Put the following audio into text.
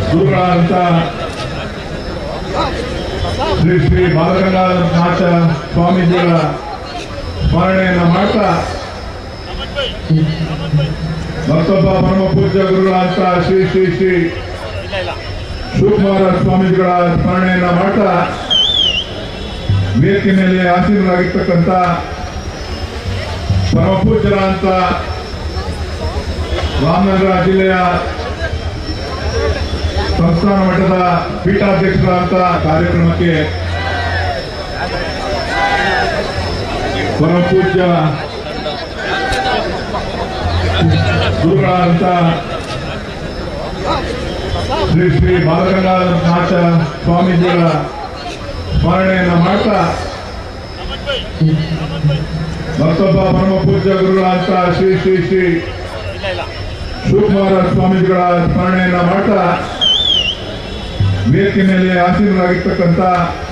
ಗುರುಗಳಾದಂತ ಶ್ರೀ ಶ್ರೀ ಬಾಲಗಂಗಾಧರನಾಥ ಸ್ವಾಮೀಜಿಗಳ ಸ್ಮರಣೆಯನ್ನ ಮಾಡ್ತಾ ಮತ್ತೊಬ್ಬ ಪರಮ ಪೂಜ್ಯ ಗುರುಗಳಾದಂತ ಶ್ರೀ ಶ್ರೀ ಶ್ರೀ ಶಿವಕುಮಾರ ಸ್ವಾಮೀಜಿಗಳ ಸ್ಮರಣೆಯನ್ನ ಮಾಡ್ತಾ ವೇದಿಕೆ ಮೇಲೆ ಆಸೀನರಾಗಿರ್ತಕ್ಕಂಥ ಪರಮ ಪೂಜ್ಯರಾದಂತ ರಾಮನಗರ ಜಿಲ್ಲೆಯ ಸಂಸ್ಥಾನ ಮಟ್ಟದ ಪೀಠಾಧ್ಯಕ್ಷರಾದಂತ ಕಾರ್ಯಕ್ರಮಕ್ಕೆ ಪರಮ ಪೂಜ್ಯ ಗುರುಗಳಾದಂತ ಶ್ರೀ ಶ್ರೀ ಬಾಲಗಂಗಾಧರನಾಥ ಸ್ವಾಮೀಜಿಗಳ ಸ್ಮರಣೆಯನ್ನ ಮಾಡ್ತಾ ಮತ್ತೊಬ್ಬ ಪರಮ ಪೂಜ್ಯ ಗುರುಗಳಾದಂತ ಶ್ರೀ ಶ್ರೀ ಶ್ರೀ ಶಿವಕುಮಾರ ಸ್ವಾಮೀಜಿಗಳ ಸ್ಮರಣೆಯನ್ನ ಮಾಡ್ತಾ ವೇದಿಕೆ ಮೇಲೆ ಆಸೀನರಾಗಿರ್ತಕ್ಕಂಥ